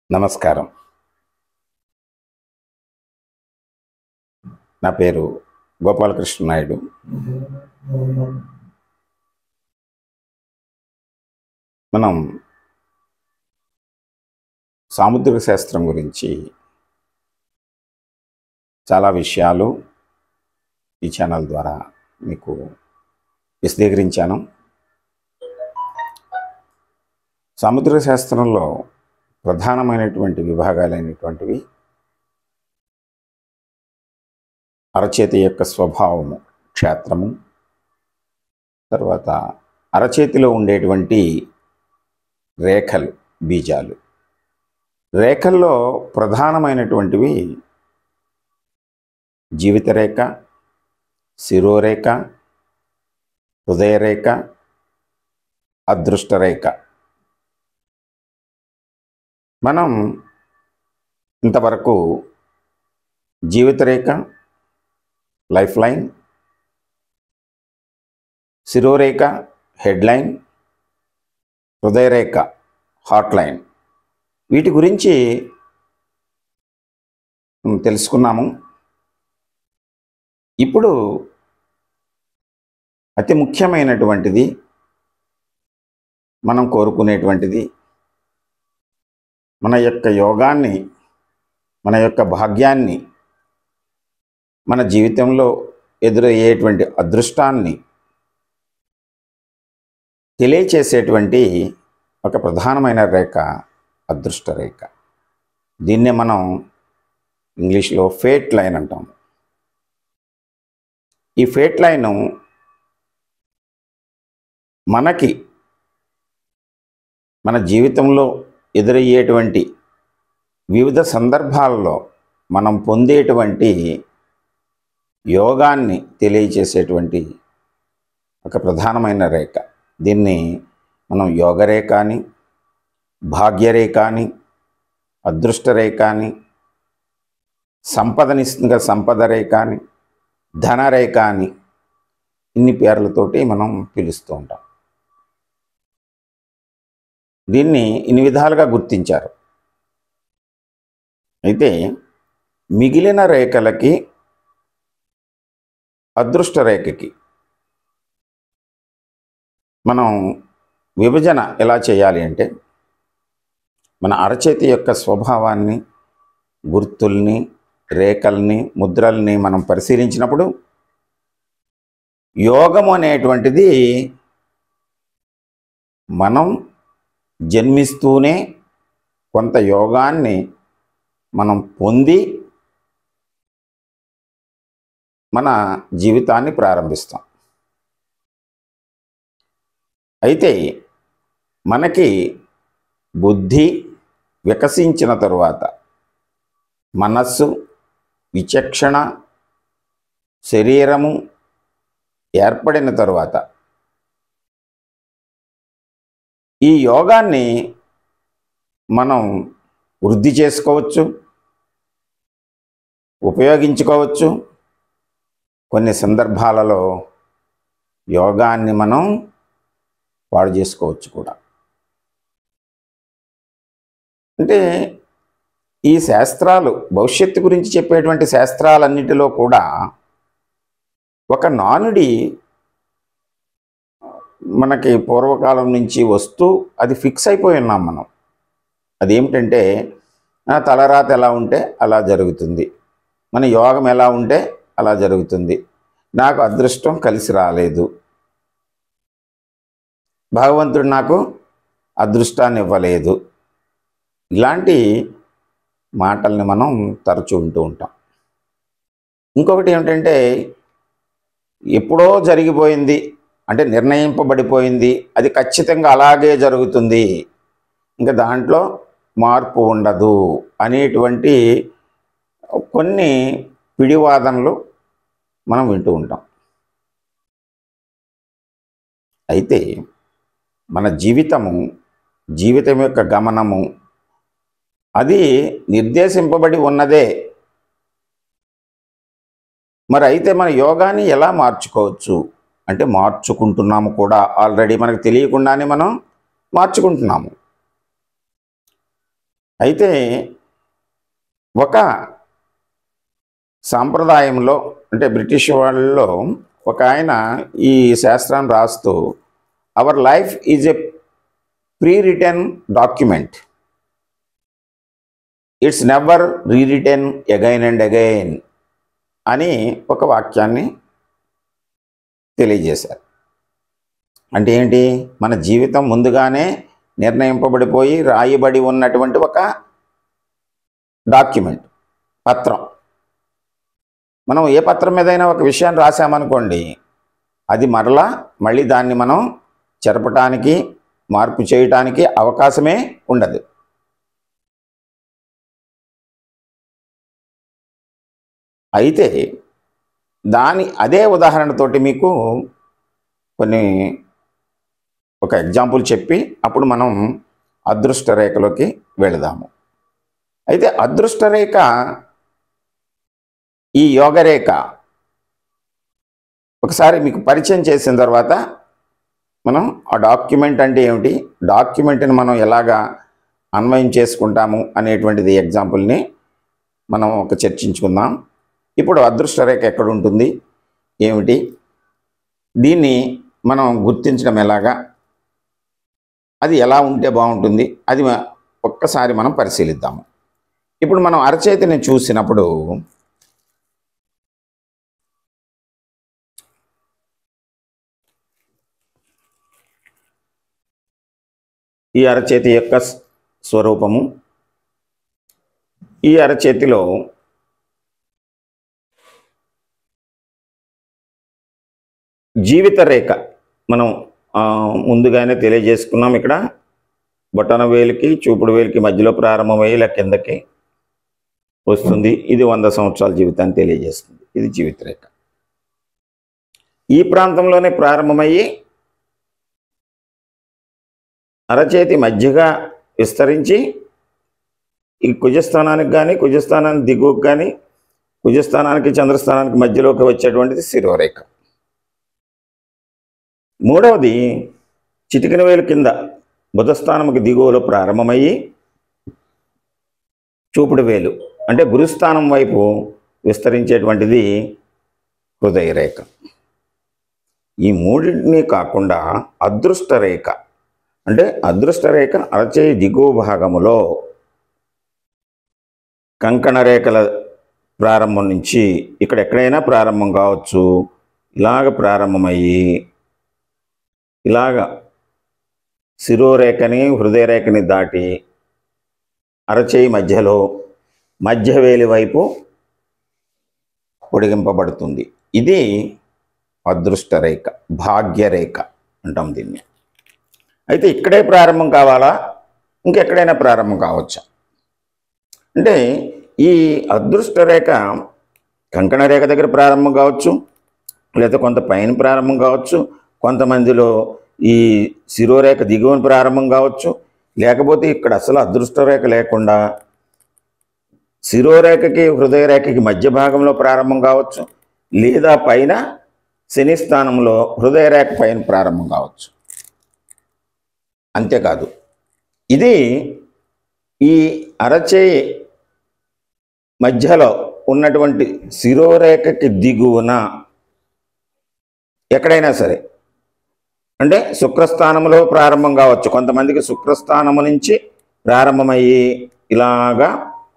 నమస్కారం నా పేరు గోపాలకృష్ణ నాయుడు మనం సాముద్రిక శాస్త్రం గురించి చాలా విషయాలు ఈ ఛానల్ ద్వారా మీకు విశదీకరించాను సాముద్రిక శాస్త్రంలో ప్రధానమైనటువంటి విభాగాలైనటువంటివి అరచేతి యొక్క స్వభావము క్షేత్రము తర్వాత అరచేతిలో ఉండేటువంటి రేఖలు బీజాలు రేఖల్లో ప్రధానమైనటువంటివి జీవితరేఖ శిరోరేఖ హృదయరేఖ అదృష్టరేఖ మనం ఇంతవరకు జీవితరేఖ లైఫ్ లైన్ శిరోరేఖ హెడ్ లైన్ హృదయరేఖ హాట్ లైన్ వీటి గురించి మనం తెలుసుకున్నాము ఇప్పుడు అతి ముఖ్యమైనటువంటిది మనం కోరుకునేటువంటిది మన యొక్క యోగాన్ని మన యొక్క భాగ్యాన్ని మన జీవితంలో ఎదురయ్యేటువంటి అదృష్టాన్ని తెలియచేసేటువంటి ఒక ప్రధానమైన రేఖ అదృష్ట రేఖ దీన్నే మనం ఇంగ్లీష్లో ఫేట్ లైన్ అంటాం ఈ ఫేట్ లైను మనకి మన జీవితంలో ఎదురయ్యేటువంటి వివిధ సందర్భాల్లో మనం పొందేటువంటి యోగాన్ని తెలియచేసేటువంటి ఒక ప్రధానమైన రేఖ దీన్ని మనం యోగరేఖ అని భాగ్యరేఖ అని అదృష్టరేఖ అని సంపదనిస్తుందిగా సంపద రేఖ అని ధనరేఖ అని ఇన్ని పేర్లతోటి మనం పిలుస్తూ ఉంటాం దీన్ని ఇన్ని విధాలుగా గుర్తించారు అయితే మిగిలిన రేఖలకి అదృష్ట రేఖకి మనం విభజన ఎలా చేయాలి అంటే మన అరచేతి యొక్క స్వభావాన్ని గుర్తుల్ని రేఖల్ని ముద్రల్ని మనం పరిశీలించినప్పుడు యోగం అనేటువంటిది మనం జన్మిస్తూనే కొంత యోగాన్ని మనం పొంది మన జీవితాన్ని ప్రారంభిస్తాం అయితే మనకి బుద్ధి వికసించిన తరువాత మనస్సు విచక్షణ శరీరము ఏర్పడిన తరువాత ఈ యోగాన్ని మనం వృద్ధి చేసుకోవచ్చు ఉపయోగించుకోవచ్చు కొన్ని సందర్భాలలో యోగాన్ని మనం పాడు చేసుకోవచ్చు కూడా అంటే ఈ శాస్త్రాలు భవిష్యత్తు గురించి చెప్పేటువంటి శాస్త్రాలన్నిటిలో కూడా ఒక నానుడి మనకి పూర్వకాలం నుంచి వస్తూ అది ఫిక్స్ అయిపోయి ఉన్నాం మనం అదేమిటంటే ఆ తలరాత ఎలా ఉంటే అలా జరుగుతుంది మన యోగం ఎలా ఉంటే అలా జరుగుతుంది నాకు అదృష్టం కలిసి రాలేదు భగవంతుడు నాకు అదృష్టాన్ని ఇవ్వలేదు ఇలాంటి మాటల్ని మనం తరచూ ఉంటూ ఉంటాం ఇంకొకటి ఏమిటంటే ఎప్పుడో జరిగిపోయింది అంటే నిర్ణయింపబడిపోయింది అది ఖచ్చితంగా అలాగే జరుగుతుంది ఇంకా దాంట్లో మార్పు ఉండదు అనేటువంటి కొన్ని పిడివాదనలు మనం వింటూ ఉంటాం అయితే మన జీవితము జీవితం యొక్క గమనము అది నిర్దేశింపబడి ఉన్నదే మరి అయితే మన యోగాన్ని ఎలా మార్చుకోవచ్చు అంటే మార్చుకుంటున్నాము కూడా ఆల్రెడీ మనకు తెలియకుండానే మనం మార్చుకుంటున్నాము అయితే ఒక సాంప్రదాయంలో అంటే బ్రిటిష్ వాళ్ళలో ఒక ఆయన ఈ శాస్త్రాన్ని రాస్తూ our life is a pre return document it's never rereturn again and again అని ఒక వాక్యాన్ని తెలియజేశారు అంటే ఏంటి మన జీవితం ముందుగానే నిర్ణయింపబడిపోయి రాయబడి ఉన్నటువంటి ఒక డాక్యుమెంట్ పత్రం మనం ఏ పత్రం మీదైనా ఒక విషయాన్ని రాసామనుకోండి అది మరలా మళ్ళీ దాన్ని మనం చెరపటానికి మార్పు చేయటానికి అవకాశమే ఉండదు అయితే దాని అదే ఉదాహరణతోటి మీకు కొన్ని ఒక ఎగ్జాంపుల్ చెప్పి అప్పుడు మనం అదృష్ట రేఖలోకి వెళదాము అయితే అదృష్ట రేఖ ఈ యోగరేఖ ఒకసారి మీకు పరిచయం చేసిన తర్వాత మనం ఆ డాక్యుమెంట్ అంటే ఏమిటి డాక్యుమెంట్ని మనం ఎలాగా అన్వయం చేసుకుంటాము అనేటువంటిది ఎగ్జాంపుల్ని మనం ఒక చర్చించుకుందాం ఇప్పుడు అదృష్ట రేఖ ఎక్కడ ఉంటుంది ఏమిటి దీన్ని మనం గుర్తించడం ఎలాగా అది ఎలా ఉంటే బాగుంటుంది అది మ- ఒక్కసారి మనం పరిశీలిద్దాము ఇప్పుడు మనం అరచేతిని చూసినప్పుడు ఈ అరచేతి యొక్క స్- స్వరూపము ఈ అరచేతిలో జీవిత రేఖ మనం ఆ, ముందుగానే తెలియజేసుకున్నాం ఇక్కడ బొటన వేలికి చూపుడు వేలికి మధ్యలో ప్రారంభమయ్యి ఇలా కిందకి వస్తుంది ఇది వంద సంవత్సరాల జీవితాన్ని తెలియజేస్తుంది ఇది జీవిత రేఖ ఈ ప్రాంతంలోనే ప్రారంభమయ్యి అరచేతి మధ్యగా విస్తరించి ఈ కుజస్థానానికి కానీ కుజస్థానానికి దిగువకు కానీ కుజస్థానానికి చంద్రస్థానానికి మధ్యలోకి వచ్చేటువంటిది శిరోరేఖ మూడవది చిటికిన వేలు కింద బుధస్థానముకి దిగువలో ప్రారంభమయ్యి చూపుడు వేలు అంటే గురుస్థానం వైపు విస్తరించేటువంటిది హృదయ రేఖ ఈ మూడింటిని కాకుండా అదృష్ట రేఖ అంటే అదృష్ట రేఖ అరచేయి దిగువ భాగములో కంకణ రేఖల ప్రారంభం నుంచి ఇక్కడ ఎక్కడైనా ప్రారంభం కావచ్చు ఇలాగ ప్రారంభమయ్యి ఇలాగ శిరోరేఖని హృదయరేఖని దాటి అరచేయి మధ్యలో మధ్యవేలి వైపు పొడిగింపబడుతుంది ఇది అదృష్ట రేఖ భాగ్యరేఖ అంటాం దీన్ని అయితే ఇక్కడే ప్రారంభం కావాలా ఇంకెక్కడైనా ప్రారంభం కావచ్చా అంటే ఈ అదృష్ట రేఖ కంకణ రేఖ దగ్గర ప్రారంభం కావచ్చు లేదా కొంత పైన ప్రారంభం కావచ్చు కొంతమందిలో ఈ శిరోరేఖ దిగువన ప్రారంభం కావచ్చు లేకపోతే ఇక్కడ అసలు అదృష్ట రేఖ లేకుండా శిరోరేఖకి హృదయ రేఖకి మధ్య భాగంలో ప్రారంభం కావచ్చు లేదా పైన శని స్థానంలో హృదయ రేఖ పైన ప్రారంభం కావచ్చు అంతేకాదు ఇది ఈ అరచేయి మధ్యలో ఉన్నటువంటి శిరోరేఖకి దిగువన ఎక్కడైనా సరే అంటే శుక్రస్థానంలో ప్రారంభం కావచ్చు కొంతమందికి శుక్రస్థానము నుంచి ప్రారంభమయ్యి ఇలాగా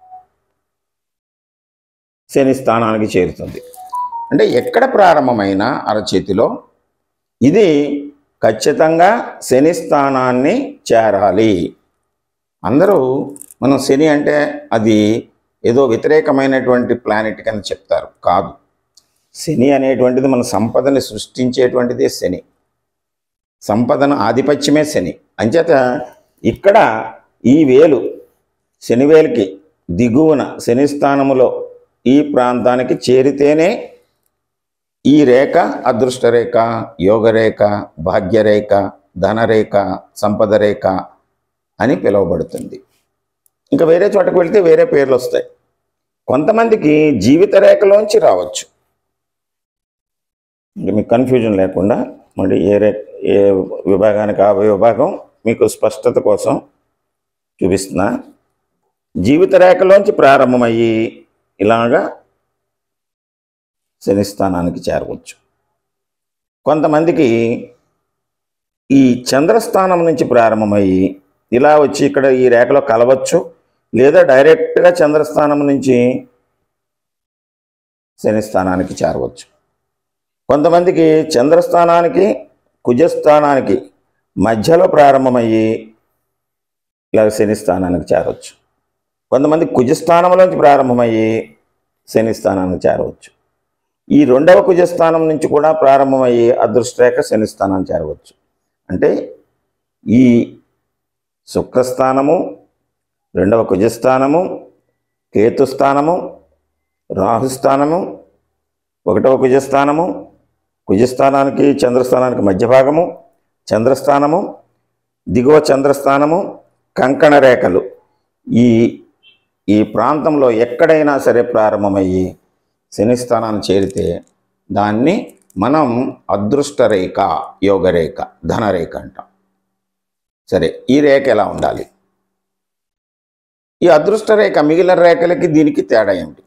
శని స్థానానికి చేరుతుంది అంటే ఎక్కడ ప్రారంభమైన అరచేతిలో ఇది ఖచ్చితంగా శని స్థానాన్ని చేరాలి అందరూ మనం శని అంటే అది ఏదో వ్యతిరేకమైనటువంటి ప్లానెట్ అని చెప్తారు కాదు శని అనేటువంటిది మన సంపదని సృష్టించేటువంటిదే శని సంపదను ఆధిపత్యమే శని అంచేత ఇక్కడ ఈ వేలు శనివేలుకి దిగువన శని స్థానములో ఈ ప్రాంతానికి చేరితేనే ఈ రేఖ అదృష్ట రేఖ యోగరేఖ భాగ్యరేఖ ధనరేఖ సంపద రేఖ అని పిలువబడుతుంది ఇంకా వేరే చోటకు వెళ్తే వేరే పేర్లు వస్తాయి కొంతమందికి జీవిత రేఖలోంచి రావచ్చు ఇంకా మీకు కన్ఫ్యూజన్ లేకుండా మళ్ళీ ఏ రే ఏ విభాగానికి ఆ విభాగం మీకు స్పష్టత కోసం చూపిస్తున్నా జీవిత రేఖలోంచి ప్రారంభమయ్యి ఇలాగా శనిస్థానానికి చేరవచ్చు కొంతమందికి ఈ చంద్రస్థానం నుంచి ప్రారంభమయ్యి ఇలా వచ్చి ఇక్కడ ఈ రేఖలో కలవచ్చు లేదా డైరెక్ట్గా చంద్రస్థానం నుంచి శనిస్థానానికి చేరవచ్చు కొంతమందికి చంద్రస్థానానికి కుజస్థానానికి మధ్యలో ప్రారంభమయ్యి ఇలా శనిస్థానానికి చేరవచ్చు కొంతమంది కుజస్థానంలోంచి ప్రారంభమయ్యి శనిస్థానానికి చేరవచ్చు ఈ రెండవ కుజస్థానం నుంచి కూడా ప్రారంభమయ్యి అదృష్టరేఖ శనిస్థానానికి చేరవచ్చు అంటే ఈ శుక్రస్థానము రెండవ కుజస్థానము కేతుస్థానము రాహుస్థానము ఒకటవ కుజస్థానము కుజస్థానానికి చంద్రస్థానానికి మధ్య భాగము చంద్రస్థానము దిగువ చంద్రస్థానము కంకణ రేఖలు ఈ ఈ ప్రాంతంలో ఎక్కడైనా సరే ప్రారంభమయ్యి శనిస్థానాన్ని చేరితే దాన్ని మనం అదృష్ట రేఖ యోగరేఖ ధనరేఖ అంటాం సరే ఈ రేఖ ఎలా ఉండాలి ఈ అదృష్ట రేఖ మిగిలిన రేఖలకి దీనికి తేడా ఏమిటి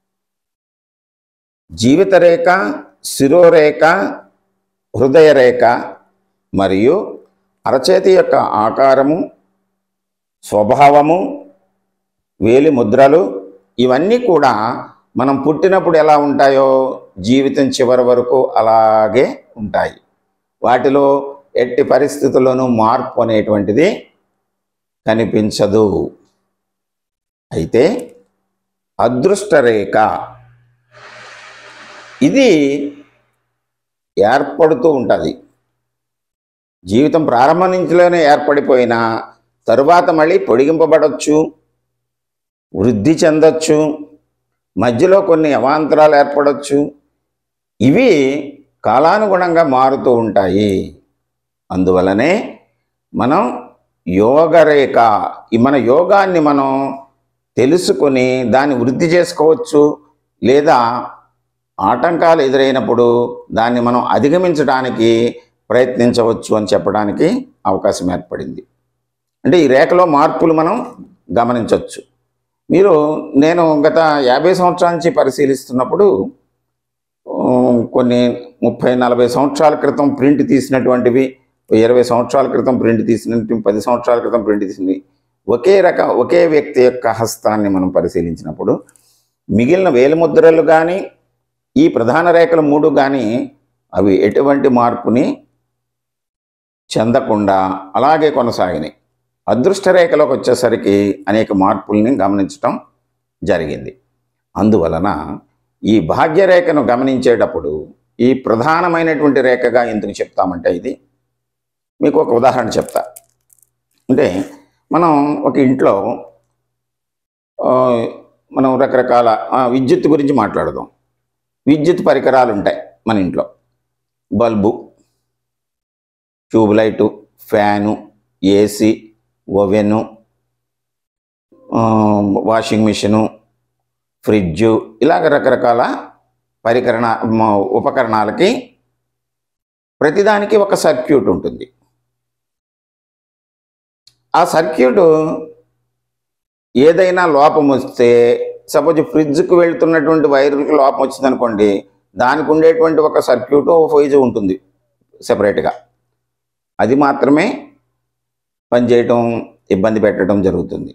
జీవిత రేఖ శిరోరేఖ హృదయ రేఖ మరియు అరచేతి యొక్క ఆకారము స్వభావము వేలి ముద్రలు ఇవన్నీ కూడా మనం పుట్టినప్పుడు ఎలా ఉంటాయో జీవితం చివరి వరకు అలాగే ఉంటాయి వాటిలో ఎట్టి పరిస్థితుల్లోనూ మార్పు అనేటువంటిది కనిపించదు అయితే అదృష్ట రేఖ ఇది ఏర్పడుతూ ఉంటుంది జీవితం ప్రారంభం నుంచిలోనే ఏర్పడిపోయినా తరువాత మళ్ళీ పొడిగింపబడవచ్చు వృద్ధి చెందొచ్చు మధ్యలో కొన్ని అవాంతరాలు ఏర్పడవచ్చు ఇవి కాలానుగుణంగా మారుతూ ఉంటాయి అందువలనే మనం యోగరేఖ ఈ మన యోగాన్ని మనం తెలుసుకొని దాన్ని వృద్ధి చేసుకోవచ్చు లేదా ఆటంకాలు ఎదురైనప్పుడు దాన్ని మనం అధిగమించడానికి ప్రయత్నించవచ్చు అని చెప్పడానికి అవకాశం ఏర్పడింది అంటే ఈ రేఖలో మార్పులు మనం గమనించవచ్చు మీరు నేను గత యాభై సంవత్సరాల నుంచి పరిశీలిస్తున్నప్పుడు ఆ, కొన్ని ముప్పై నలభై సంవత్సరాల క్రితం ప్రింట్ తీసినటువంటివి ఇరవై సంవత్సరాల క్రితం ప్రింట్ తీసినట్టు పది సంవత్సరాల క్రితం ప్రింట్ తీసింది ఒకే రక ఒకే వ్యక్తి యొక్క హస్తాన్ని మనం పరిశీలించినప్పుడు మిగిలిన వేలిముద్రలు కానీ ఈ ప్రధాన రేఖలు మూడు కానీ అవి ఎటువంటి మార్పుని చెందకుండా అలాగే కొనసాగినాయి అదృష్ట రేఖలోకి వచ్చేసరికి అనేక మార్పుల్ని గమనించటం జరిగింది అందువలన ఈ భాగ్యరేఖను గమనించేటప్పుడు ఈ ప్రధానమైనటువంటి రేఖగా ఎందుకు చెప్తామంటే ఇది మీకు ఒక ఉదాహరణ చెప్తా అంటే మనం ఒక ఇంట్లో ఆ, మనం రకరకాల ఆ, విద్యుత్ గురించి మాట్లాడదాం విద్యుత్ పరికరాలు ఉంటాయి మన ఇంట్లో bulb tube light fan AC oven ఆ, వాషింగ్ మిషను ఫ్రిడ్జు ఇలాగ రకరకాల పరికరణ మ- ఉపకరణాలకి ప్రతిదానికి ఒక సర్క్యూట్ ఉంటుంది ఆ సర్క్యూట్ ఏదైనా లోపం వస్తే సపోజ్ ఫ్రిడ్జ్కి వెళ్తున్నటువంటి వైర్కి లోపం వచ్చింది అనుకోండి దానికి ఉండేటువంటి ఒక సర్క్యూట్ ఫోయిజ్ ఉంటుంది సెపరేట్గా అది మాత్రమే పనిచేయటం ఇబ్బంది పెట్టడం జరుగుతుంది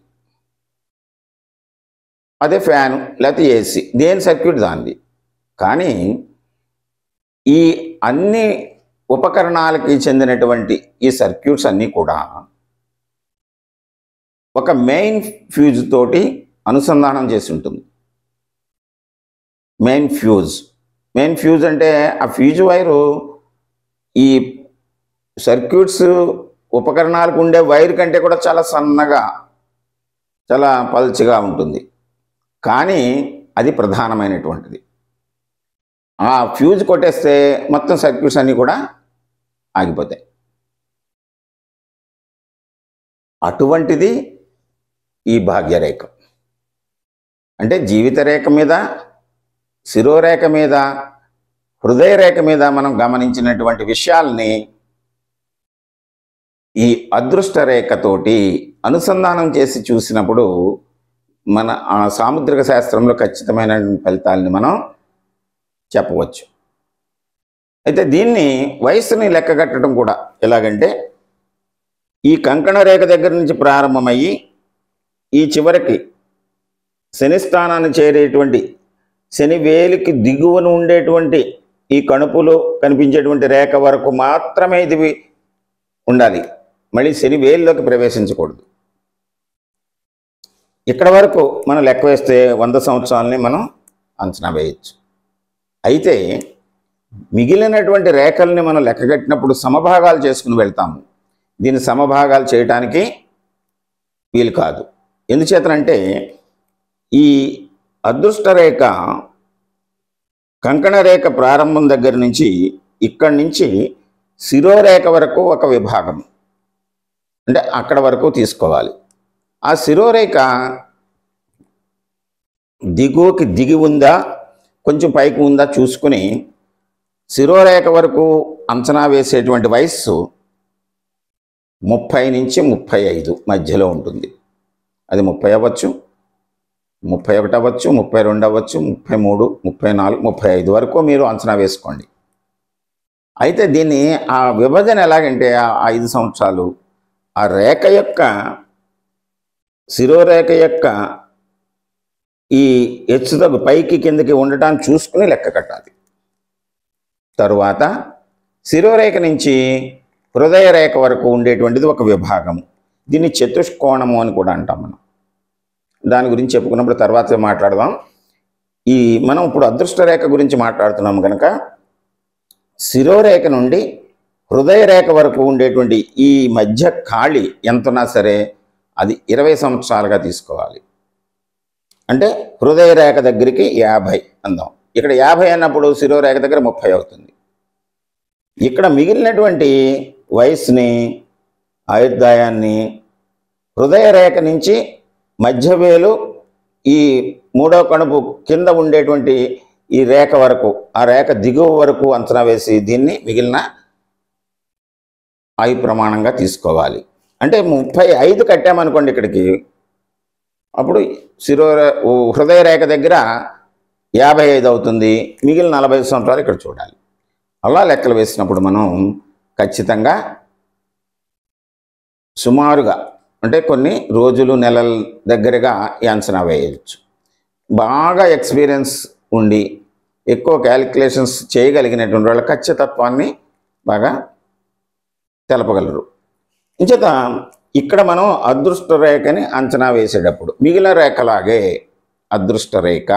అదే ఫ్యాను లేకపోతే ఏసీ దేని సర్క్యూట్ దానిది కానీ ఈ అన్ని ఉపకరణాలకి చెందినటువంటి ఈ సర్క్యూట్స్ అన్నీ కూడా ఒక మెయిన్ ఫ్యూజ్ తోటి అనుసంధానం చేసి ఉంటుంది మెయిన్ ఫ్యూజ్ మెయిన్ ఫ్యూజ్ అంటే ఆ ఫ్యూజ్ వైరు ఈ సర్క్యూట్స్ ఉపకరణాలకు ఉండే వైర్ కంటే కూడా చాలా సన్నగా చాలా పల్చగా ఉంటుంది కానీ అది ప్రధానమైనటువంటిది ఆ ఫ్యూజ్ కొట్టేస్తే మొత్తం సర్క్యూట్స్ అన్నీ కూడా ఆగిపోతాయి అటువంటిది ఈ భాగ్యరేఖ అంటే జీవిత రేఖ మీద శిరోరేఖ మీద హృదయ రేఖ మీద మనం గమనించినటువంటి విషయాల్ని ఈ అదృష్ట రేఖతోటి అనుసంధానం చేసి చూసినప్పుడు మన ఆ సాముద్రిక శాస్త్రంలో ఖచ్చితమైన ఫలితాలని మనం చెప్పవచ్చు అయితే దీన్ని వయసుని లెక్కగట్టడం కూడా ఎలాగంటే ఈ కంకణ రేఖ దగ్గర నుంచి ప్రారంభమయ్యి ఈ చివరికి శని స్థానాన్ని చేరేటువంటి శని వేలికి దిగువన ఉండేటువంటి ఈ కణుపులో కనిపించేటువంటి రేఖ వరకు మాత్రమే ఇది ఉండాలి మళ్ళీ శని వేలిలోకి ప్రవేశించకూడదు ఇక్కడ వరకు మనం లెక్క వేస్తే వంద సంవత్సరాలని మనం అంచనా వేయచ్చు అయితే మిగిలినటువంటి రేఖల్ని మనం లెక్కగట్టినప్పుడు సమభాగాలు చేసుకుని వెళ్తాము దీన్ని సమభాగాలు చేయటానికి వీలు కాదు ఎందుచేతనంటే ఈ అదృష్ట రేఖ కంకణ రేఖ ప్రారంభం దగ్గర నుంచి ఇక్కడి నుంచి శిరోరేఖ వరకు ఒక విభాగం అంటే అక్కడ వరకు తీసుకోవాలి ఆ శిరోరేఖ దిగువకి దిగి ఉందా కొంచెం పైకి ఉందా చూసుకుని శిరోరేఖ వరకు అంచనా వేసేటువంటి వయస్సు ముప్పై నుంచి ముప్పై ఐదు మధ్యలో ఉంటుంది అది ముప్పై అవ్వచ్చు ముప్పై ఒకటి అవ్వచ్చు ముప్పై రెండు అవ్వచ్చు ముప్పై మూడు ముప్పై నాలుగు ముప్పై ఐదు వరకు మీరు అంచనా వేసుకోండి అయితే దీన్ని ఆ విభజన ఎలాగంటే ఆ ఐదు సంవత్సరాలు ఆ రేఖ యొక్క శిరోరేఖ యొక్క ఈ హెచ్చుతగ్గు పైకి కిందకి ఉండటాన్ని చూసుకుని లెక్క కట్టాలి తరువాత శిరోరేఖ నుంచి హృదయ రేఖ వరకు ఉండేటువంటిది ఒక విభాగం దీన్ని చతుష్కోణము అని కూడా అంటాం మనం దాని గురించి చెప్పుకున్నప్పుడు తర్వాత మాట్లాడదాం ఈ మనం ఇప్పుడు అదృష్ట రేఖ గురించి మాట్లాడుతున్నాం కనుక శిరోరేఖ నుండి హృదయ రేఖ వరకు ఉండేటువంటి ఈ మధ్య ఖాళీ ఎంతున్నా సరే అది ఇరవై సంవత్సరాలుగా తీసుకోవాలి అంటే హృదయ రేఖ దగ్గరికి యాభై అందాం ఇక్కడ యాభై అన్నప్పుడు శిరోరేఖ దగ్గర ముప్పై అవుతుంది ఇక్కడ మిగిలినటువంటి వయస్సుని ఆయుర్దాయాన్ని హృదయ రేఖ నుంచి మధ్యవేలు ఈ మూడో కణుపు కింద ఉండేటువంటి ఈ రేఖ వరకు ఆ రేఖ దిగువ వరకు అంచనా వేసి దీన్ని మిగిలిన ఆయు ప్రమాణంగా తీసుకోవాలి అంటే ముప్పై ఐదు కట్టామనుకోండి ఇక్కడికి అప్పుడు శిరో హృదయ రేఖ దగ్గర యాభై ఐదు అవుతుంది మిగిలిన నలభై సంవత్సరాలు ఇక్కడ చూడాలి అలా లెక్కలు వేసినప్పుడు మనం ఖచ్చితంగా సుమారుగా అంటే కొన్ని రోజులు నెలల దగ్గరగా ఈ అంచనా వేయవచ్చు బాగా ఎక్స్పీరియన్స్ ఉండి ఎక్కువ క్యాలిక్యులేషన్స్ చేయగలిగినటువంటి వాళ్ళ ఖచ్చితత్వాన్ని బాగా తెలపగలరు ఇంచేత ఇక్కడ మనం అదృష్ట రేఖని అంచనా వేసేటప్పుడు మిగిలిన రేఖలాగే అదృష్ట రేఖ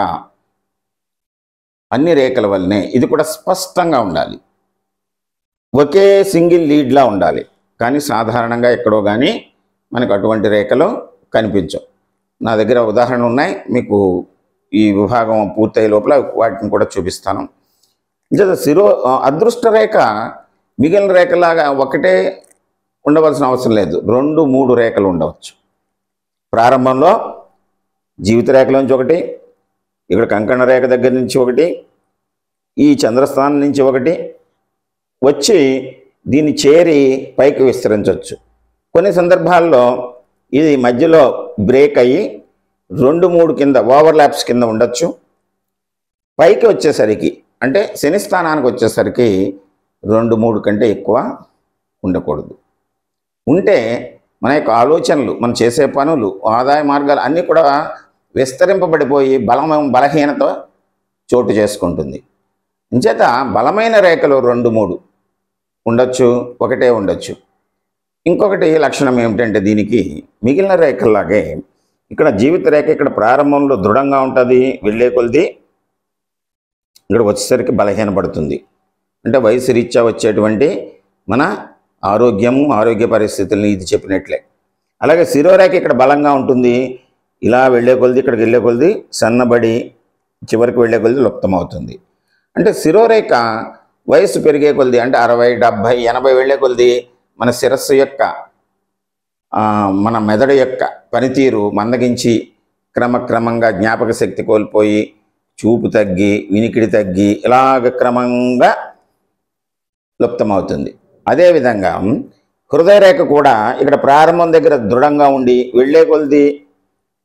అన్ని రేఖల వల్లనే ఇది కూడా స్పష్టంగా ఉండాలి ఒకే సింగిల్ లీడ్లా ఉండాలి కానీ సాధారణంగా ఎక్కడో కానీ మనకు అటువంటి రేఖలు కనిపించవు నా దగ్గర ఉదాహరణలు ఉన్నాయి మీకు ఈ విభాగం పూర్తయ్యే లోపల వాటిని కూడా చూపిస్తాను నిజంగా శిరో అదృష్ట రేఖ మిగిలిన రేఖలాగా ఒకటే ఉండవలసిన అవసరం లేదు రెండు మూడు రేఖలు ఉండవచ్చు ప్రారంభంలో జీవిత రేఖలోంచి ఒకటి ఇక్కడ కంకణ రేఖ దగ్గర నుంచి ఒకటి ఈ చంద్రస్థానం నుంచి ఒకటి వచ్చి దీన్ని చేరి పైకి విస్తరించవచ్చు కొన్ని సందర్భాల్లో ఇది మధ్యలో బ్రేక్ అయ్యి రెండు మూడు కింద ఓవర్లాప్స్ కింద ఉండొచ్చు పైకి వచ్చేసరికి అంటే శని స్థానానికి వచ్చేసరికి రెండు మూడు కంటే ఎక్కువ ఉండకూడదు ఉంటే మన యొక్క ఆలోచనలు మనం చేసే పనులు ఆదాయ మార్గాలు అన్నీ కూడా విస్తరింపబడిపోయి బలమైన బలహీనత చోటు చేసుకుంటుంది ఇంచేత బలమైన రేఖలు రెండు మూడు ఉండొచ్చు ఒకటే ఉండొచ్చు ఇంకొకటి లక్షణం ఏమిటంటే దీనికి మిగిలిన రేఖల్లాగే ఇక్కడ జీవిత రేఖ ఇక్కడ ప్రారంభంలో దృఢంగా ఉంటుంది వెళ్ళే కొలిది ఇక్కడ వచ్చేసరికి బలహీనపడుతుంది అంటే వయసు రీత్యా వచ్చేటువంటి మన ఆరోగ్యము ఆరోగ్య పరిస్థితుల్ని ఇది చెప్పినట్లే అలాగే శిరోరేఖ ఇక్కడ బలంగా ఉంటుంది ఇలా వెళ్ళే కొలిది ఇక్కడికి వెళ్ళే కొలిది సన్నబడి చివరికి వెళ్ళే కొలిది లుప్తమవుతుంది అంటే శిరోరేఖ వయసు పెరిగే కొలిది అంటే అరవై డెబ్భై ఎనభై వెళ్ళే కొలిది మన శిరస్సు యొక్క ఆ, మన మెదడు యొక్క పనితీరు మందగించి క్రమక్రమంగా జ్ఞాపక శక్తి కోల్పోయి చూపు తగ్గి వినికిడి తగ్గి ఇలాగ క్రమంగా లుప్తమవుతుంది అదేవిధంగా హృదయ రేఖ కూడా ఇక్కడ ప్రారంభం దగ్గర దృఢంగా ఉండి వెళ్ళే కొలిది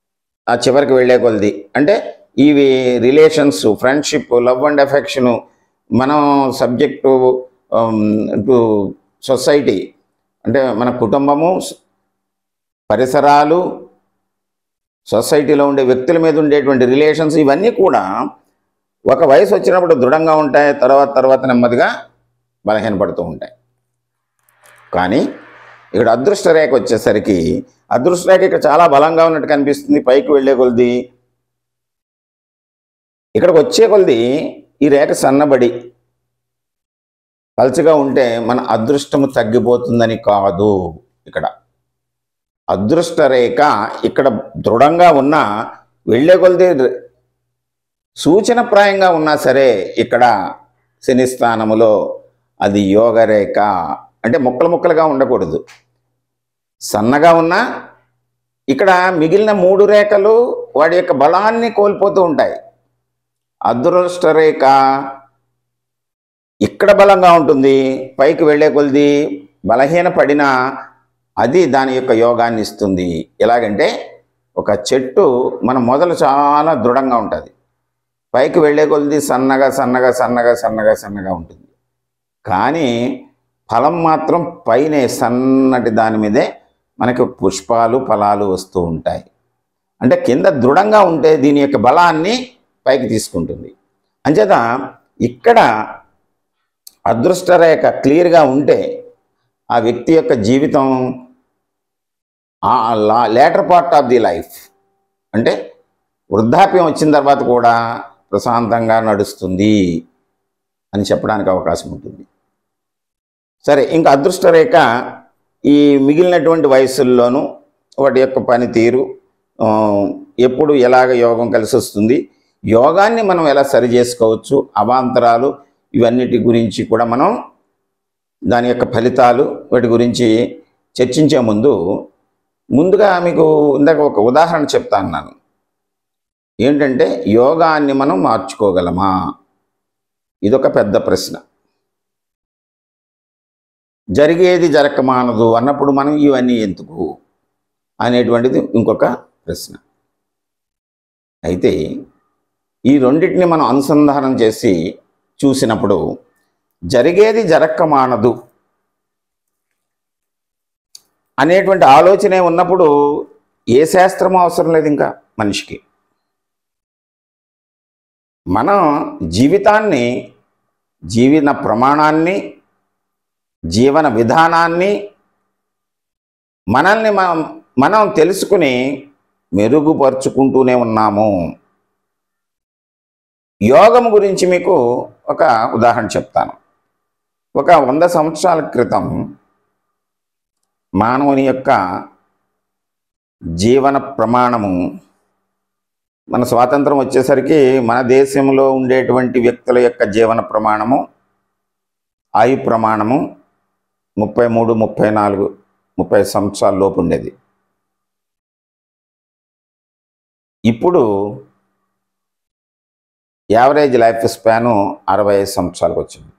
ఆ చివరికి వెళ్ళే కొలది అంటే ఇవి relations friendship love and affection మనం సబ్జెక్టు టు సొసైటీ అంటే మన కుటుంబము పరిసరాలు సొసైటీలో ఉండే వ్యక్తుల మీద ఉండేటువంటి రిలేషన్స్ ఇవన్నీ కూడా ఒక వయసు వచ్చినప్పుడు దృఢంగా ఉంటాయి తర్వాత తర్వాత నెమ్మదిగా బలహీనపడుతూ ఉంటాయి కానీ ఇక్కడ అదృష్ట రేఖ వచ్చేసరికి అదృష్ట రేఖ ఇక్కడ చాలా బలంగా ఉన్నట్టు కనిపిస్తుంది పైకి వెళ్ళే కొలది ఇక్కడికి వచ్చే కొలది ఈ రేఖ సన్నబడి పల్చగా ఉంటే మన అదృష్టము తగ్గిపోతుందని కాదు ఇక్కడ అదృష్ట రేఖ ఇక్కడ దృఢంగా ఉన్న వెళ్ళే కొలది సూచనప్రాయంగా ఉన్నా సరే ఇక్కడ శని స్థానములో అది యోగ రేఖ అంటే ముక్కలు ముక్కలుగా ఉండకూడదు సన్నగా ఉన్నా ఇక్కడ మిగిలిన మూడు రేఖలు వాడి యొక్క బలాన్ని కోల్పోతూ ఉంటాయి అదృష్ట రేఖ ఇక్కడ బలంగా ఉంటుంది పైకి వెళ్ళే కొలిది బలహీన పడినా అది దాని యొక్క యోగాన్ని ఇస్తుంది ఎలాగంటే ఒక చెట్టు మన మొదలు చాలా దృఢంగా ఉంటుంది పైకి వెళ్ళే కొలిది సన్నగా సన్నగా సన్నగా సన్నగా సన్నగా ఉంటుంది కానీ ఫలం మాత్రం పైనే సన్నటి దాని మీదే మనకి పుష్పాలు ఫలాలు వస్తూ ఉంటాయి అంటే కింద దృఢంగా ఉంటే దీని యొక్క బలాన్ని పైకి తీసుకుంటుంది అంచేత ఇక్కడ అదృష్ట రేఖ క్లియర్గా ఉంటే ఆ వ్యక్తి యొక్క జీవితం later part of the life అంటే వృద్ధాప్యం వచ్చిన తర్వాత కూడా ప్రశాంతంగా నడుస్తుంది అని చెప్పడానికి అవకాశం ఉంటుంది సరే ఇంకా అదృష్ట రేఖ ఈ మిగిలినటువంటి వయసుల్లోనూ వాటి యొక్క పనితీరు ఆ, ఎప్పుడు ఎలాగ యోగం కలిసి వస్తుంది యోగాన్ని మనం ఎలా సరి చేసుకోవచ్చు అవాంతరాలు ఇవన్నిటి గురించి కూడా మనం దాని యొక్క ఫలితాలు వాటి గురించి చర్చించే ముందు ముందుగా మీకు ఇందాక ఒక ఉదాహరణ చెప్తాను నేను ఏంటంటే యోగాన్ని మనం మార్చుకోగలమా ఇదొక పెద్ద ప్రశ్న జరిగేది జరగమానదు అన్నప్పుడు మనం ఇవన్నీ ఎందుకు అనేటువంటిది ఇంకొక ప్రశ్న అయితే ఈ రెండింటిని మనం అనుసంధానం చేసి చూసినప్పుడు జరిగేది జరక్కమానదు అనేటువంటి ఆలోచనే ఉన్నప్పుడు ఏ శాస్త్రం అవసరం లేదు ఇంకా మనిషికి మనం జీవితాన్ని జీవన ప్రమాణాన్ని జీవన విధానాన్ని మనల్ని మనం మనం తెలుసుకుని మెరుగుపరుచుకుంటూనే ఉన్నాము యోగం గురించి మీకు ఒక ఉదాహరణ చెప్తాను ఒక వంద సంవత్సరాల క్రితం మానవుని యొక్క జీవన ప్రమాణము మన స్వాతంత్రం వచ్చేసరికి మన దేశంలో ఉండేటువంటి వ్యక్తుల యొక్క జీవన ప్రమాణము ఆయు ప్రమాణము ముప్పై మూడు ముప్పై నాలుగు ముప్పై సంవత్సరాల లోపు ఉండేది ఇప్పుడు యావరేజ్ లైఫ్ స్పాను అరవై ఐదు సంవత్సరాలకు వచ్చింది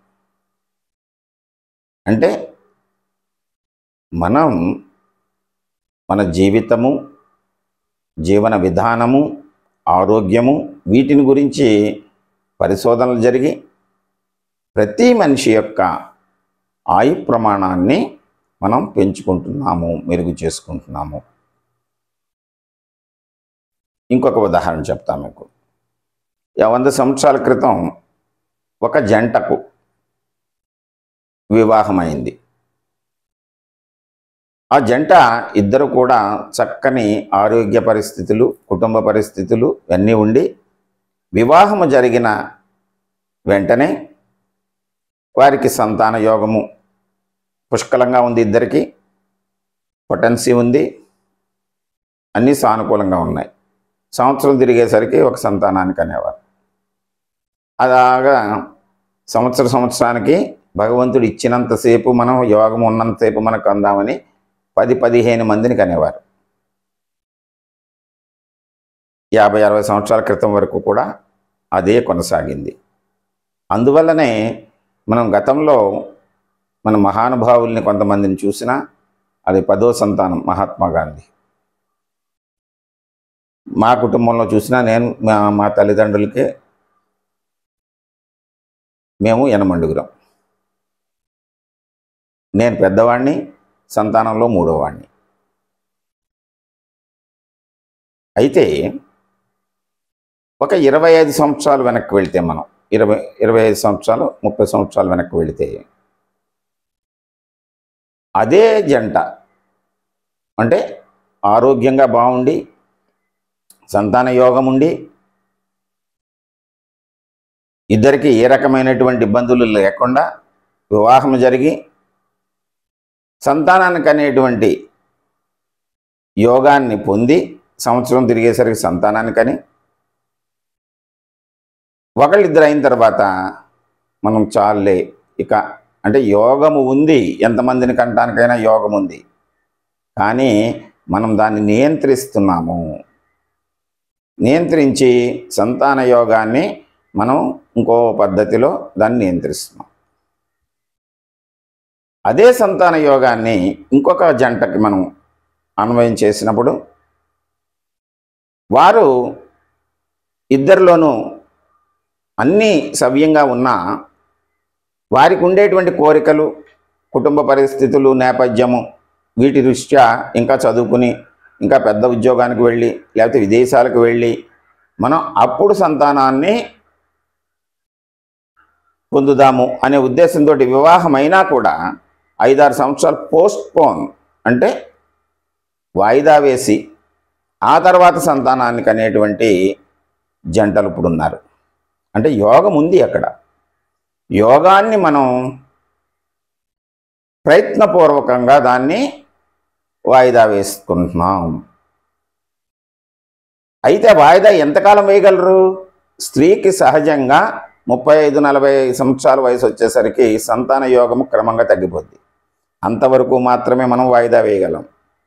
అంటే మనం మన జీవితము జీవన విధానము ఆరోగ్యము వీటిని గురించి పరిశోధనలు జరిగి ప్రతి మనిషి యొక్క ఆయు ప్రమాణాన్ని మనం పెంచుకుంటున్నాము మెరుగు చేసుకుంటున్నాము ఇంకొక ఉదాహరణ చెప్తాను మీకు యా- వంద సంవత్సరాల క్రితం ఒక జంటకు వివాహమైంది ఆ జంట ఇద్దరు కూడా చక్కని ఆరోగ్య పరిస్థితులు కుటుంబ పరిస్థితులు ఇవన్నీ ఉండి వివాహము జరిగిన వెంటనే వారికి సంతాన యోగము పుష్కలంగా ఉంది ఇద్దరికి పొటెన్సీ ఉంది అన్నీ సానుకూలంగా ఉన్నాయి సంవత్సరం తిరిగేసరికి ఒక సంతానానికి అనేవారు అలాగా సంవత్సర సంవత్సరానికి భగవంతుడు ఇచ్చినంతసేపు మనం యోగం ఉన్నంతసేపు మనకు అందామని పది పదిహేను మందిని కనేవారు యాభై అరవై సంవత్సరాల క్రితం వరకు కూడా అదే కొనసాగింది అందువల్లనే మనం గతంలో మన మహానుభావుల్ని కొంతమందిని చూసినా అది పదో సంతానం మహాత్మా గాంధీ మా కుటుంబంలో చూసినా నేను మా మా తల్లిదండ్రులకి మేము ఎనమండుగురం నేను పెద్దవాడిని సంతానంలో మూడోవాడిని అయితే ఒక ఇరవై ఐదు సంవత్సరాలు వెనక్కి వెళితే మనం ఇరవై ఇరవై ఐదు సంవత్సరాలు ముప్పై సంవత్సరాలు వెనక్కి వెళితే అదే జంట అంటే ఆరోగ్యంగా బాగుండి సంతాన యోగం ఉండి ఇద్దరికి ఏ రకమైనటువంటి ఇబ్బందులు లేకుండా వివాహం జరిగి సంతానానికి అనేటువంటి యోగాన్ని పొంది సంవత్సరం తిరిగేసరికి సంతానానికని ఒకళ్ళిద్దరు అయిన తర్వాత మనం చాలే ఇక అంటే యోగము ఉంది ఎంతమందిని కంటానికైనా యోగం ఉంది కానీ మనం దాన్ని నియంత్రిస్తున్నాము నియంత్రించి సంతాన యోగాన్ని మనం ఇంకో పద్ధతిలో దాన్ని నియంత్రిస్తున్నాం అదే సంతాన యోగాన్ని ఇంకొక జంటకి మనం అన్వయం చేసినప్పుడు వారు ఇద్దరిలోనూ అన్నీ సవ్యంగా ఉన్నా వారికి ఉండేటువంటి కోరికలు కుటుంబ పరిస్థితులు నేపథ్యము వీటి దృష్ట్యా ఇంకా చదువుకుని ఇంకా పెద్ద ఉద్యోగానికి వెళ్ళి లేకపోతే విదేశాలకు వెళ్ళి మనం అప్పుడు సంతానాన్ని పొందుదాము అనే ఉద్దేశంతో వివాహం అయినా కూడా ఐదారు సంవత్సరాలు పోస్ట్ పోన్ అంటే వాయిదా వేసి ఆ తర్వాత సంతానానికి అనేటువంటి జంటలు ఇప్పుడు ఉన్నారు అంటే యోగం ఉంది అక్కడ యోగాన్ని మనం ప్రయత్నపూర్వకంగా దాన్ని వాయిదా వేసుకుంటున్నాం అయితే వాయిదా ఎంతకాలం వేయగలరు స్త్రీకి సహజంగా ముప్పై ఐదు నలభై సంవత్సరాల వయసు వచ్చేసరికి సంతాన యోగము క్రమంగా తగ్గిపోద్ది అంతవరకు మాత్రమే మనం వాయిదా వేయగలం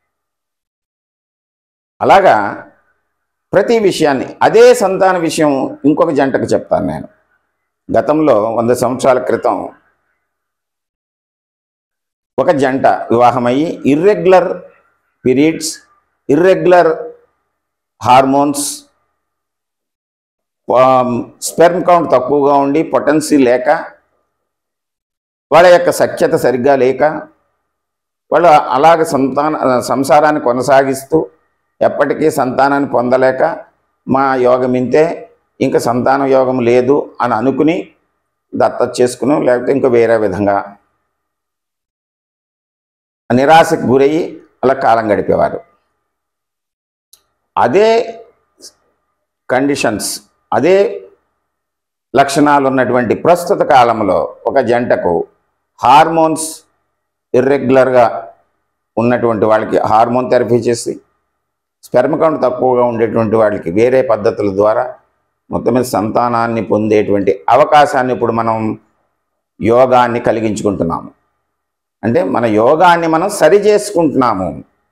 అలాగా ప్రతి విషయాన్ని అదే సంతాన విషయం ఇంకొక జంటకు చెప్తాను నేను గతంలో వంద సంవత్సరాల క్రితం ఒక జంట వివాహమయ్యి irregular periods irregular hormones sperm count తక్కువగా ఉండి పొటెన్సీ లేక వాళ్ళ యొక్క సఖ్యత సరిగ్గా లేక వాళ్ళు అలాగ సంతాన సంసారాన్ని కొనసాగిస్తూ ఎప్పటికీ సంతానాన్ని పొందలేక మా యోగం ఇంతే ఇంకా సంతాన యోగం లేదు అని అనుకుని దత్తత చేసుకుని లేకపోతే ఇంకా వేరే విధంగా నిరాశకు గురయ్యి అలా కాలం గడిపేవారు అదే కండిషన్స్ అదే లక్షణాలు ఉన్నటువంటి ప్రస్తుత కాలంలో ఒక జంటకు హార్మోన్స్ ఇర్రెగ్యులర్గా ఉన్నటువంటి వాళ్ళకి హార్మోన్ థెరపీ చేసి స్పెర్మ్ కౌంట్ తక్కువగా ఉండేటువంటి వాళ్ళకి వేరే పద్ధతుల ద్వారా మొత్తం మీద సంతానాన్ని పొందేటువంటి అవకాశాన్ని ఇప్పుడు మనం యోగాన్ని కలిగించుకుంటున్నాము అంటే మన యోగాన్ని మనం సరి చేసుకుంటున్నాము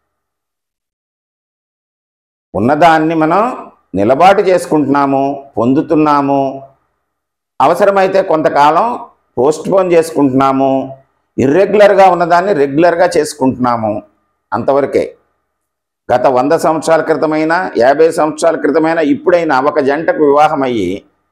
ఉన్నదాన్ని మనం నిలబాటు చేసుకుంటున్నాము పొందుతున్నాము అవసరమైతే కొంతకాలం పోస్ట్ పోన్ చేసుకుంటున్నాము ఇర్రెగ్యులర్గా ఉన్నదాన్ని రెగ్యులర్గా చేసుకుంటున్నాము అంతవరకే గత వంద సంవత్సరాల క్రితమైనా యాభై సంవత్సరాల క్రితమైనా ఇప్పుడైనా ఒక జంటకు వివాహం అయ్యి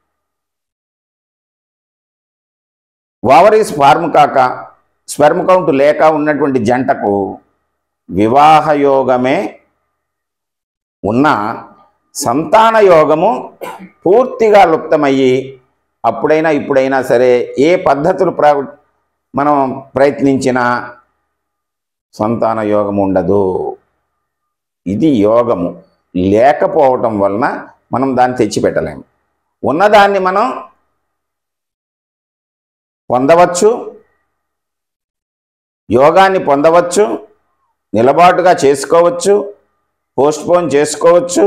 ఓవరీస్ ఫార్మ్ కాక స్పెర్మ్ కౌంట్ లేక ఉన్నటువంటి జంటకు వివాహ యోగమే ఉన్న సంతాన యోగము పూర్తిగా లుప్తమయ్యి అప్పుడైనా ఇప్పుడైనా సరే ఏ పద్ధతులు ప్ర మనం ప్రయత్నించినా సంతాన యోగం ఉండదు ఇది యోగము లేకపోవటం వలన మనం దాన్ని తెచ్చిపెట్టలేము ఉన్నదాన్ని మనం పొందవచ్చు యోగాన్ని పొందవచ్చు నిలబాటుగా చేసుకోవచ్చు పోస్ట్పోన్ చేసుకోవచ్చు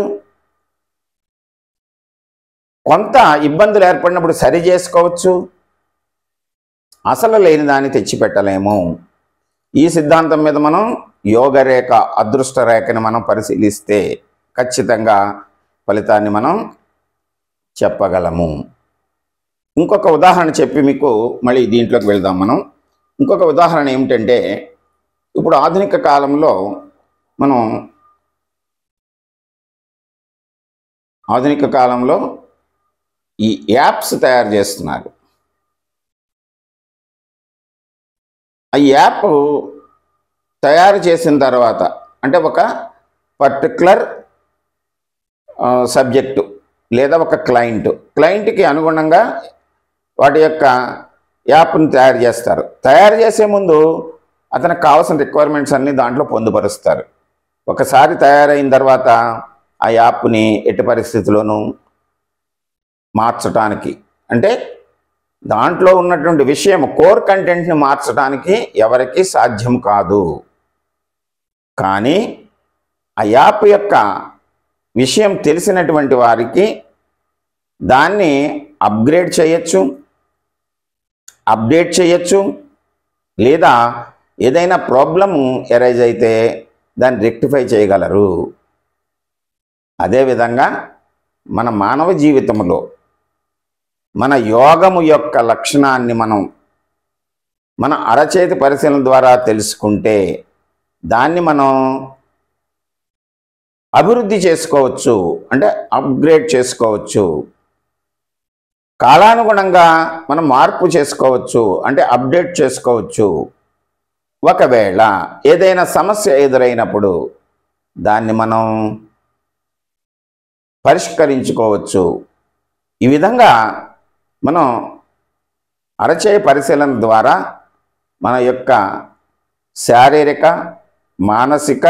కొంత ఇబ్బందులు ఏర్పడినప్పుడు సరి చేసుకోవచ్చు అసలు లేని దాన్ని తెచ్చిపెట్టలేము ఈ సిద్ధాంతం మీద మనం యోగరేఖ అదృష్ట రేఖని మనం పరిశీలిస్తే ఖచ్చితంగా ఫలితాన్ని మనం చెప్పగలము ఇంకొక ఉదాహరణ చెప్పి మీకు మళ్ళీ దీంట్లోకి వెళ్దాం మనం ఇంకొక ఉదాహరణ ఏమిటంటే ఇప్పుడు ఆధునిక కాలంలో మనం ఆధునిక కాలంలో ఈ యాప్స్ తయారు చేస్తున్నారు ఆ యాప్ తయారు చేసిన తర్వాత అంటే ఒక పర్టికులర్ సబ్జెక్టు లేదా ఒక క్లయింట్ క్లయింట్కి అనుగుణంగా వాటి యొక్క యాప్ని తయారు చేస్తారు తయారు చేసే ముందు అతనికి కావాల్సిన రిక్వైర్మెంట్స్ అన్నీ దాంట్లో పొందుపరుస్తారు ఒకసారి తయారైన తర్వాత ఆ యాప్ని ఎట్టి పరిస్థితుల్లోనూ మార్చడానికి అంటే దాంట్లో ఉన్నటువంటి విషయం కోర్ కంటెంట్ని మార్చడానికి ఎవరికి సాధ్యం కాదు కానీ ఆ యాప్ యొక్క విషయం తెలిసినటువంటి వారికి దాన్ని అప్గ్రేడ్ చేయొచ్చు అప్డేట్ చేయొచ్చు లేదా ఏదైనా ప్రాబ్లము ఎరైజ్ అయితే దాన్ని రెక్టిఫై చేయగలరు అదేవిధంగా మన మానవ జీవితంలో మన యోగము యొక్క లక్షణాన్ని మనం మన అరచేతి పరిశీలన ద్వారా తెలుసుకుంటే దాన్ని మనం అభివృద్ధి చేసుకోవచ్చు అంటే అప్గ్రేడ్ చేసుకోవచ్చు కాలానుగుణంగా మనం మార్పు చేసుకోవచ్చు అంటే అప్డేట్ చేసుకోవచ్చు ఒకవేళ ఏదైనా సమస్య ఎదురైనప్పుడు దాన్ని మనం పరిష్కరించుకోవచ్చు ఈ విధంగా మనం అరచేయ పరిశీలన ద్వారా మన యొక్క శారీరక మానసిక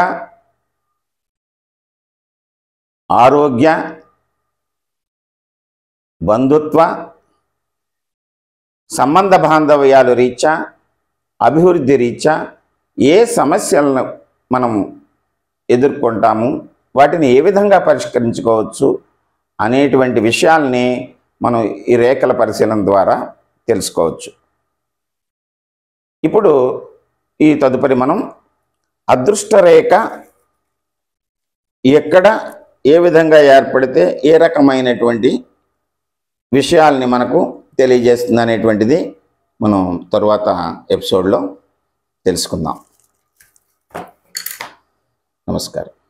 ఆరోగ్య బంధుత్వ సంబంధ బాంధవ్యాలు రీత్యా అభివృద్ధి రీత్యా ఏ సమస్యలను మనం ఎదుర్కొంటాము వాటిని ఏ విధంగా పరిష్కరించుకోవచ్చు అనేటువంటి విషయాల్ని మనం ఈ రేఖల పరిశీలన ద్వారా తెలుసుకోవచ్చు ఇప్పుడు ఈ తదుపరి మనం అదృష్ట రేఖ ఎక్కడ ఏ విధంగా ఏర్పడితే ఏ రకమైనటువంటి విషయాల్ని మనకు తెలియజేస్తుంది అనేటువంటిది మనం తరువాత ఎపిసోడ్లో తెలుసుకుందాం నమస్కారం